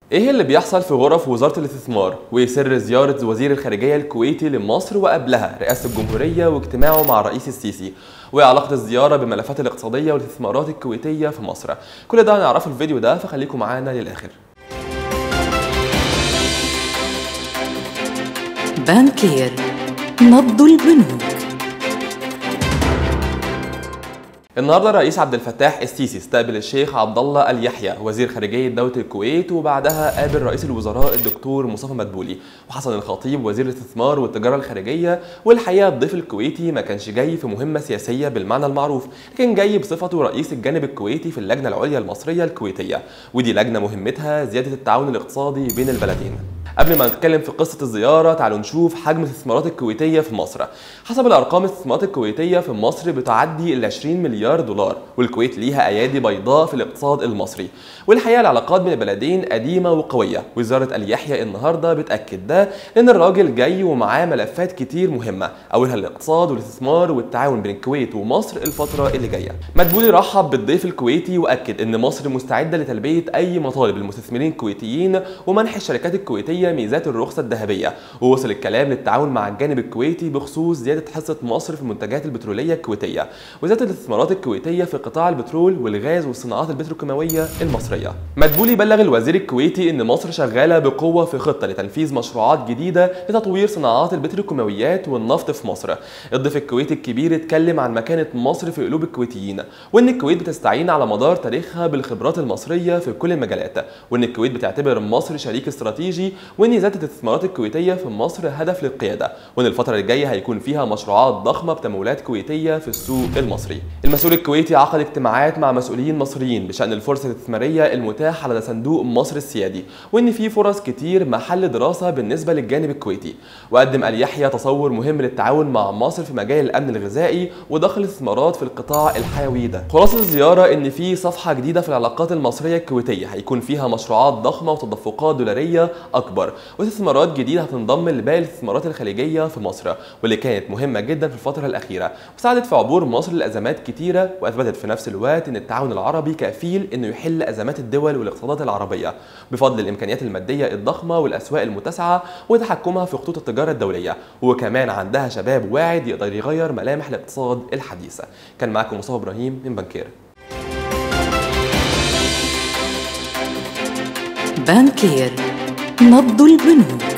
ايه اللي بيحصل في غرف وزارة الاستثمار وسر زيارة وزير الخارجية الكويتي لمصر وقبلها رئاسة الجمهورية واجتماعه مع الرئيس السيسي وعلاقة الزيارة بالملفات الاقتصادية والاستثمارات الكويتية في مصر كل ده هنعرفه في الفيديو ده فخليكم معانا للآخر بانكير نبض البنوك النهارده الرئيس عبد الفتاح السيسي استقبل الشيخ عبد الله اليحيى وزير خارجيه دوله الكويت وبعدها قابل رئيس الوزراء الدكتور مصطفى مدبولي وحسن الخطيب وزير الاستثمار والتجاره الخارجيه والحقيقه الضيف الكويتي ما كانش جاي في مهمه سياسيه بالمعنى المعروف لكن جاي بصفته رئيس الجانب الكويتي في اللجنه العليا المصريه الكويتيه ودي لجنه مهمتها زياده التعاون الاقتصادي بين البلدين قبل ما نتكلم في قصه الزياره تعالوا نشوف حجم الاستثمارات الكويتيه في مصر حسب الارقام الاستثمارات الكويتيه في مصر بتعدي ال 20 مليار دولار والكويت ليها ايادي بيضاء في الاقتصاد المصري والحقيقه العلاقات بين البلدين قديمه وقويه وزاره اليحيى النهارده بتاكد ده لان الراجل جاي ومعاه ملفات كتير مهمه اولها الاقتصاد والاستثمار والتعاون بين الكويت ومصر الفتره اللي جايه مدبولي رحب بالضيف الكويتي واكد ان مصر مستعده لتلبيه اي مطالب المستثمرين الكويتيين ومنح الشركات الكويتيه ميزات الرخصه الذهبيه ووصل الكلام للتعاون مع الجانب الكويتي بخصوص زياده حصه مصر في المنتجات البتروليه الكويتيه وزياده الاستثمارات الكويتيه في قطاع البترول والغاز والصناعات البتروكيماويه المصريه مدبولي بلغ الوزير الكويتي ان مصر شغاله بقوه في خطه لتنفيذ مشروعات جديده لتطوير صناعات البتروكيماويات والنفط في مصر الضيف الكويتي الكبير اتكلم عن مكانه مصر في قلوب الكويتيين وان الكويت بتستعين على مدار تاريخها بالخبرات المصريه في كل المجالات وان الكويت بتعتبر مصر شريك استراتيجي وان زياده الاستثمارات الكويتيه في مصر هدف للقياده وان الفتره الجايه هيكون فيها مشروعات ضخمه بتمويلات كويتيه في السوق المصري المسؤول الكويتي عقد اجتماعات مع مسؤولين مصريين بشان الفرصه الاستثماريه المتاحه لدى صندوق مصر السيادي وان في فرص كتير محل دراسه بالنسبه للجانب الكويتي وقدم اليحيى تصور مهم للتعاون مع مصر في مجال الامن الغذائي وضخ الاستثمارات في القطاع الحيوي ده خلاصه الزياره ان في صفحه جديده في العلاقات المصريه الكويتيه هيكون فيها مشروعات ضخمه وتدفقات دولاريه اكبر واستثمارات جديده هتنضم لباقي الاستثمارات الخليجيه في مصر واللي كانت مهمه جدا في الفتره الاخيره وساعدت في عبور مصر لازمات كتيره واثبتت في نفس الوقت ان التعاون العربي كفيل انه يحل ازمات الدول والاقتصادات العربيه بفضل الامكانيات الماديه الضخمه والاسواق المتسعه وتحكمها في خطوط التجاره الدوليه وكمان عندها شباب واعد يقدر يغير ملامح الاقتصاد الحديثه كان معاكم مصطفى ابراهيم من بنكير بانكير نبض البنوك